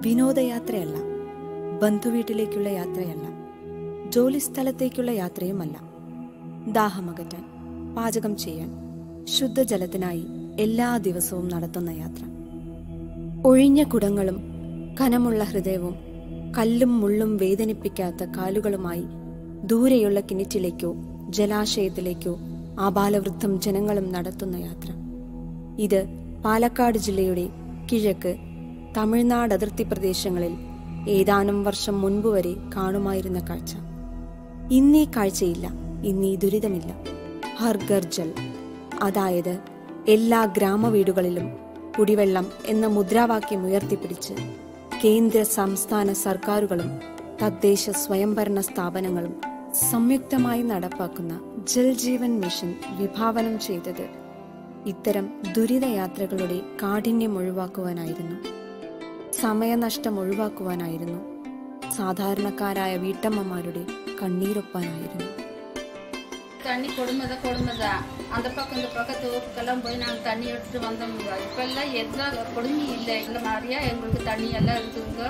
വിനോദയാത്രയല്ല ബന്ധുവീട്ടിലേക്കുള്ള യാത്രയല്ല ജോലിസ്ഥലത്തേക്കുള്ള യാത്രയുമല്ല ദാഹമകറ്റാൻ പാചകം ചെയ്യാൻ ശുദ്ധജലത്തിനായി എല്ലാ ദിവസവും നടത്തുന്ന യാത്ര ഒഴിഞ്ഞ കുടങ്ങളും കനമുള്ള ഹൃദയവും കല്ലും മുള്ളും വേദനിപ്പിക്കാത്ത കാലുകളുമായി ദൂരെയുള്ള കിണറ്റിലേക്കോ ജലാശയത്തിലേക്കോ ആബാലവൃദ്ധം ജനങ്ങളും നടത്തുന്ന യാത്ര ഇത് പാലക്കാട് ജില്ലയുടെ കിഴക്ക് തമിഴ്നാട് അതിർത്തി പ്രദേശങ്ങളിൽ ഏതാനും വർഷം മുൻപ് വരെ കാണുമായിരുന്ന കാഴ്ച ഇന്നീ കാഴ്ചയില്ല ഇന്നീ ദുരിതമില്ല ഹർഗർ ജൽ അതായത് എല്ലാ ഗ്രാമവീടുകളിലും കുടിവെള്ളം എന്ന മുദ്രാവാക്യം ഉയർത്തിപ്പിടിച്ച് കേന്ദ്ര സംസ്ഥാന സർക്കാരുകളും തദ്ദേശ സ്വയംഭരണ സ്ഥാപനങ്ങളും സംയുക്തമായി നടപ്പാക്കുന്ന ജൽ ജീവൻ മിഷൻ വിഭാവനം ചെയ്തത് ഇത്തരം ദുരിതയാത്രകളുടെ കാഠിന്യം ഒഴിവാക്കുവാനായിരുന്നു സമയനഷ്ടം ഒഴിവാക്കുവാനായിരുന്നു സാധാരണക്കാരായ വീട്ടമ്മമാരുടെ கண்ணீரொப்பானாയിരുന്നു தண்ணி கொடுமைதான் கொடுமைதான் அந்த பக்கம் இந்த பக்கம் தோப்புக்கெல்லாம் போய் நாங்கள் தண்ணி எடுத்துட்டு வந்தோம்ங்க இப்பெல்லாம் எந்த கொடுமையும் இல்லை இந்த மாதிரியா எங்களுக்கு தண்ணி எல்லாம் இருக்குதுங்க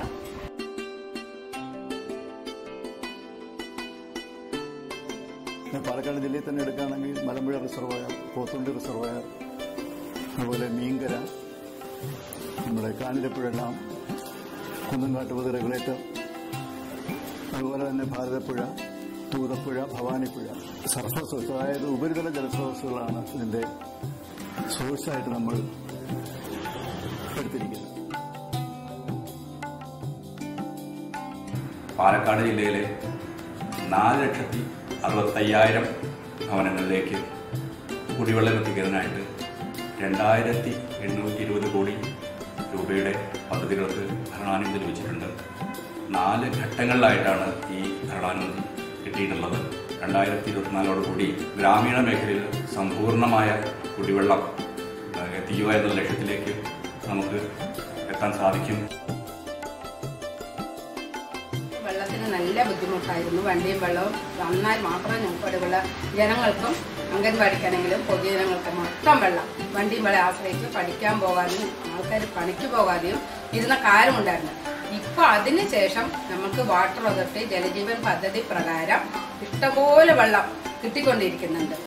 പിന്നെ പാലക്കാട് ജില്ലയിൽ തന്നെ എടുക്കുകയാണെങ്കിൽ മലമ്പുഴ റിസർവയർ പോത്തുണ്ടി റിസർവയർ അതുപോലെ മീങ്കര നമ്മുടെ കാഞ്ഞിരപ്പുഴ ഡാം കുന്നംകാട്ടുപത് റെഗുലേറ്റർ അതുപോലെ തന്നെ ഭാരതപ്പുഴ തൂതപ്പുഴ ഭവാനിപ്പുഴ സർഫസ് അതായത് ഉപരിതല ജലസ്രോതസ്സുകളാണ് ഇതിന്റെ സോഴ്സായിട്ട് നമ്മൾ എടുത്തിരിക്കുന്നത് പാലക്കാട് ജില്ലയിലെ നാല് ലക്ഷത്തി അറുപത്തയ്യായിരം ഭവനങ്ങളിലേക്ക് കുടിവെള്ളം എത്തിക്കുന്നതിനായിട്ട് രണ്ടായിരത്തി എണ്ണൂറ്റി ഇരുപത് കോടി രൂപയുടെ പദ്ധതികൾക്ക് ഭരണാനുമതി ലഭിച്ചിട്ടുണ്ട് നാല് ഘട്ടങ്ങളിലായിട്ടാണ് ഈ ഭരണാനുമതി കിട്ടിയിട്ടുള്ളത് രണ്ടായിരത്തി ഇരുപത്തിനാലോട് കൂടി ഗ്രാമീണ മേഖലയിൽ സമ്പൂർണ്ണമായ കുടിവെള്ളം ഏഹ്, എത്തിക്കുക എന്ന ലക്ഷ്യത്തിലേക്ക് നമുക്ക് എത്താൻ സാധിക്കും വെള്ളത്തിന് നല്ല ബുദ്ധിമുട്ടായിരുന്നു വണ്ടിയും വെള്ളവും വന്നാൽ മാത്രമേ ഞങ്ങൾക്ക് ഇവിടെയുള്ള ജനങ്ങൾക്കും അംഗൻവാടിക്കാണെങ്കിലും പൊതുജനങ്ങൾക്കും മൊത്തം വെള്ളം വണ്ടിയും വെള്ളം ആശ്രയിച്ച് പഠിക്കാൻ പോകാതെയും ആൾക്കാർ പണിക്ക് പോകാതെയും ഇരുന്ന കാലമുണ്ടായിരുന്നു ഇപ്പൊ അതിന് ശേഷം നമുക്ക് വാട്ടർ അതോറിറ്റി ജലജീവൻ പദ്ധതി പ്രകാരം ഇഷ്ടംപോലെ വെള്ളം കിട്ടിക്കൊണ്ടിരിക്കുന്നുണ്ട്